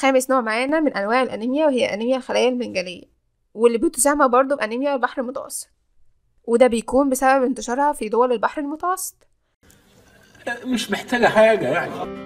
خامس نوع معانا من أنواع الأنيميا وهي أنيميا الخلايا المنجلية واللي بتسمى برضه بأنيميا البحر المتوسط وده بيكون بسبب انتشارها في دول البحر المتوسط مش محتاجة حاجة يعني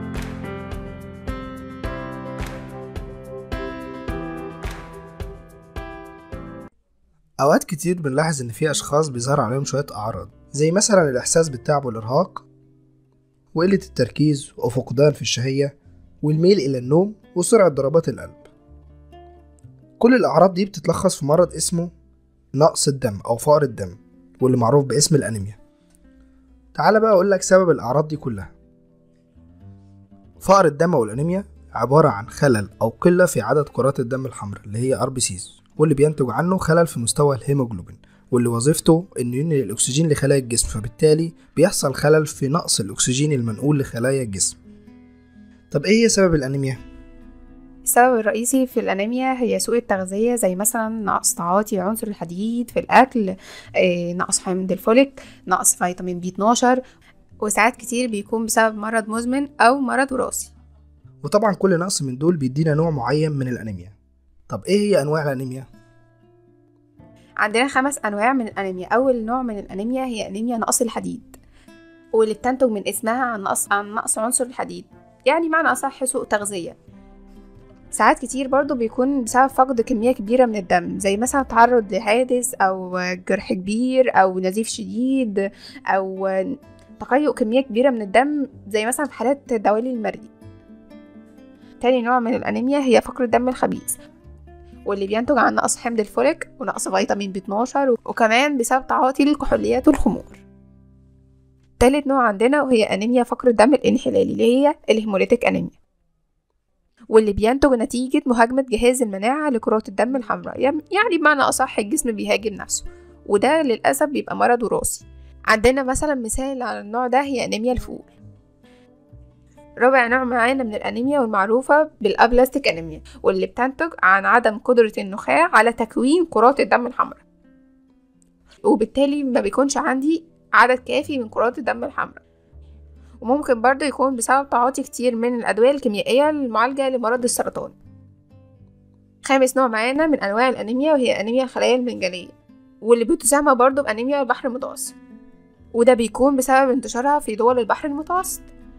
أوقات كتير بنلاحظ إن في أشخاص بيظهر عليهم شوية أعراض زي مثلا الإحساس بالتعب والإرهاق وقلة التركيز وفقدان في الشهية والميل إلى النوم وسرعة ضربات القلب كل الأعراض دي بتتلخص في مرض اسمه نقص الدم أو فقر الدم واللي معروف باسم الأنيميا تعال بقى أقول لك سبب الأعراض دي كلها فقر الدم أو الأنيميا عبارة عن خلل أو قلة في عدد كرات الدم الحمراء اللي هي RBCs واللي بينتج عنه خلل في مستوى الهيموجلوبين واللي وظيفته انه ينقل الاكسجين لخلايا الجسم فبالتالي بيحصل خلل في نقص الاكسجين المنقول لخلايا الجسم طب ايه هي سبب الانيميا السبب الرئيسي في الأنيميا هي سوء التغذية زي مثلا نقص تعاطي عنصر الحديد في الأكل آه، نقص حمض الفوليك نقص فيتامين بي 12 وساعات كتير بيكون بسبب مرض مزمن أو مرض وراثي وطبعا كل نقص من دول بيدينا نوع معين من الانيميا طب ايه هي انواع الانيميا عندنا خمس أنواع من الأنيميا أول نوع من الأنيميا هي أنيميا نقص الحديد واللي بتنتج من اسمها عن نقص عن نقص عنصر الحديد يعني معنى أصح سوء تغذية ساعات كتير برضو بيكون بسبب فقد كمية كبيرة من الدم زي مثلا تعرض لحادث أو جرح كبير أو نزيف شديد أو تقيؤ كمية كبيرة من الدم زي مثلا في حالات دوالي المريء تاني نوع من الأنيميا هي فقر الدم الخبيث واللي بينتج عن نقص حمض الفوليك ونقص فيتامين بي 12 وكمان بسبب تعاطي الكحوليات والخمور تالت نوع عندنا وهي أنيميا فقر الدم الانحلالي اللي هي الهيموليتيك أنيميا واللي بينتج نتيجة مهاجمة جهاز المناعة لكرات الدم الحمراء يعني بمعنى أصح الجسم بيهاجم نفسه وده للأسف بيبقى مرض وراثي عندنا مثلا مثال على النوع ده هي أنيميا الفول رابع نوع معانا من الأنيميا والمعروفة بالأبلاستيك أنيميا واللي بتنتج عن عدم قدرة النخاع على تكوين كرات الدم الحمراء وبالتالي ما بيكونش عندي عدد كافي من كرات الدم الحمراء وممكن برضه يكون بسبب تعاطي كتير من الأدوية الكيميائية للمعالجة لمرض السرطان خامس نوع معانا من أنواع الأنيميا وهي أنيميا الخلايا المنجلية واللي بتسمى برضه بأنيميا البحر المتوسط وده بيكون بسبب انتشارها في دول البحر المتوسط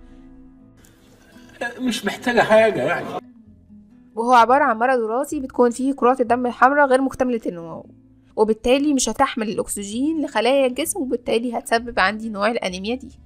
مش محتاجة حاجة يعني وهو عبارة عن مرض وراثي بتكون فيه كرات الدم الحمراء غير مكتملة النمو وبالتالي مش هتحمل الأكسجين لخلايا الجسم وبالتالي هتسبب عندي نوع الأنيميا دي